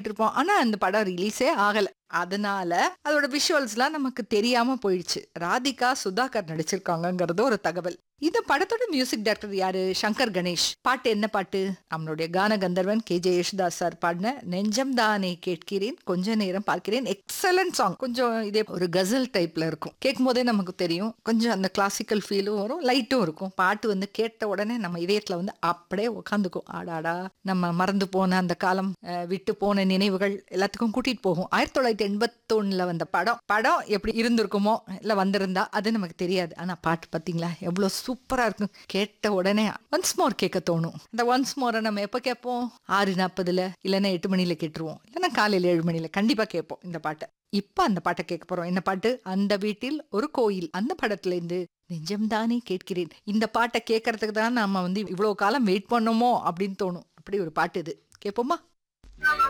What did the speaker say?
கேட்டிருப்போம் ஆனா அந்த படம் ரிலீஸே ஆகல அதனால அதோட விஷுவல்ஸ்லாம் நமக்கு தெரியாம போயிடுச்சு ராதிகா சுதாகர் நடிச்சிருக்காங்கங்கிறது ஒரு தகவல் இந்த படத்தோட மியூசிக் டைரக்டர் யாரு சங்கர் கணேஷ் பாட்டு என்ன பாட்டு நம்மளுடைய கான கந்தர்வன் கே ஜே யேசுதாஸ் சார் பாடின நெஞ்சம் தானே கேட்கிறேன் கொஞ்ச நேரம் பார்க்கிறேன் எக்ஸலன்ட் சாங் கொஞ்சம் இதே ஒரு கசல் டைப்ல இருக்கும் கேட்கும் போதே நமக்கு தெரியும் கொஞ்சம் அந்த கிளாசிக்கல் ஃபீலும் வரும் லைட்டும் இருக்கும் பாட்டு வந்து கேட்ட உடனே நம்ம இதயத்துல வந்து அப்படியே உட்காந்துக்கும் ஆடாடா நம்ம மறந்து போன அந்த காலம் அஹ், விட்டு போன நினைவுகள் எல்லாத்துக்கும் கூட்டிட்டு போகும் ஆயிரத்தி தொள்ளாயிரத்தி எண்பத்தொன்னுல வந்த படம் படம் எப்படி இருந்திருக்குமோ இல்ல வந்திருந்தா அது நமக்கு தெரியாது ஆனா பாட்டு பாத்தீங்களா எவ்வளவு சூப்பரா இருக்கும் கேட்ட உடனே ஒன்ஸ் மோர் கேட்க தோணும் அந்த ஒன்ஸ் மோரை நம்ம எப்ப கேட்போம் ஆறு நாற்பதுல இல்லைன்னா எட்டு மணில கேட்டுருவோம் இல்லைன்னா காலையில ஏழு மணில கண்டிப்பா கேட்போம் இந்த பாட்டை இப்ப அந்த பாட்டை கேட்க போறோம் என்ன பாட்டு அந்த வீட்டில் ஒரு கோயில் அந்த படத்துல இருந்து நெஞ்சம் தானே கேட்கிறேன் இந்த பாட்டை கேட்கறதுக்கு தான் நாம வந்து இவ்வளவு காலம் வெயிட் பண்ணோமோ அப்படின்னு தோணும் அப்படி ஒரு பாட்டு இது கேட்போமா